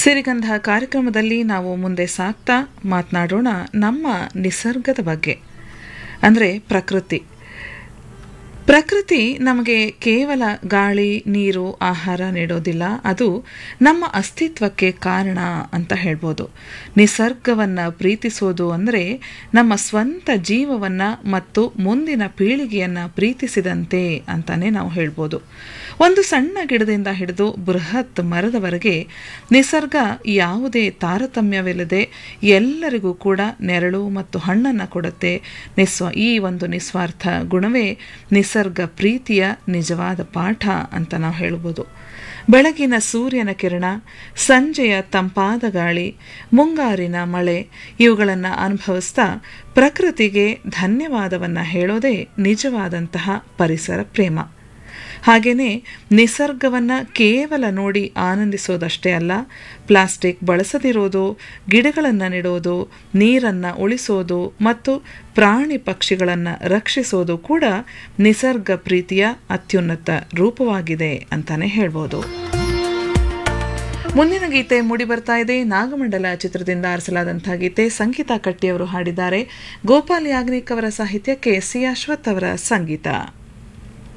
ಸಿರಿಗಂಧ ಕಾರ್ಯಕ್ರಮದಲ್ಲಿ ನಾವು ಮುಂದೆ ಸಾಕ್ತಾ ಮಾತನಾಡೋಣ ನಮ್ಮ ನಿಸರ್ಗದ ಬಗ್ಗೆ ಅಂದರೆ ಪ್ರಕೃತಿ ಪ್ರಕೃತಿ ನಮಗೆ ಕೇವಲ ಗಾಳಿ ನೀರು ಆಹಾರ ನೀಡೋದಿಲ್ಲ ಅದು ನಮ್ಮ ಅಸ್ತಿತ್ವಕ್ಕೆ ಕಾರಣ ಅಂತ ಹೇಳ್ಬೋದು ನಿಸರ್ಗವನ್ನು ಪ್ರೀತಿಸೋದು ಅಂದರೆ ನಮ್ಮ ಸ್ವಂತ ಜೀವವನ್ನು ಮತ್ತು ಮುಂದಿನ ಪೀಳಿಗೆಯನ್ನು ಪ್ರೀತಿಸಿದಂತೆ ಅಂತಾನೆ ನಾವು ಹೇಳ್ಬೋದು ಒಂದು ಸಣ್ಣ ಗಿಡದಿಂದ ಹಿಡಿದು ಬೃಹತ್ ಮರದವರೆಗೆ ನಿಸರ್ಗ ಯಾವುದೇ ತಾರತಮ್ಯವಿಲ್ಲದೆ ಎಲ್ಲರಿಗೂ ಕೂಡ ನೆರಳು ಮತ್ತು ಹಣ್ಣನ್ನು ಕೊಡುತ್ತೆ ನಿಸ್ವ ಈ ಒಂದು ನಿಸ್ವಾರ್ಥ ಗುಣವೇ ನಿಸರ್ಗ ಪ್ರೀತಿಯ ನಿಜವಾದ ಪಾಠ ಅಂತ ನಾವು ಹೇಳ್ಬೋದು ಬೆಳಗಿನ ಸೂರ್ಯನ ಕಿರಣ ಸಂಜೆಯ ತಂಪಾದ ಗಾಳಿ ಮುಂಗಾರಿನ ಮಳೆ ಇವುಗಳನ್ನು ಅನುಭವಿಸ್ತಾ ಪ್ರಕೃತಿಗೆ ಧನ್ಯವಾದವನ್ನು ಹೇಳೋದೇ ನಿಜವಾದಂತಹ ಪರಿಸರ ಪ್ರೇಮ ಹಾಗೆಯೇ ನಿಸರ್ಗವನ್ನು ಕೇವಲ ನೋಡಿ ಆನಂದಿಸೋದಷ್ಟೇ ಅಲ್ಲ ಪ್ಲಾಸ್ಟಿಕ್ ಬಳಸದಿರೋದು ಗಿಡಗಳನ್ನು ನೆಡೋದು ನೀರನ್ನು ಉಳಿಸೋದು ಮತ್ತು ಪ್ರಾಣಿ ಪಕ್ಷಿಗಳನ್ನು ರಕ್ಷಿಸೋದು ಕೂಡ ನಿಸರ್ಗ ಪ್ರೀತಿಯ ಅತ್ಯುನ್ನತ ರೂಪವಾಗಿದೆ ಅಂತಲೇ ಹೇಳ್ಬೋದು ಮುಂದಿನ ಗೀತೆ ಮೂಡಿ ಬರ್ತಾ ಇದೆ ನಾಗಮಂಡಲ ಚಿತ್ರದಿಂದ ಆರಿಸಲಾದಂತಹ ಗೀತೆ ಸಂಗೀತ ಕಟ್ಟಿಯವರು ಹಾಡಿದ್ದಾರೆ ಗೋಪಾಲ್ ಯಾಗ್ನಿಕ್ ಅವರ ಸಾಹಿತ್ಯಕ್ಕೆ ಸಿ ಅಶ್ವಥ್ ಅವರ ಸಂಗೀತ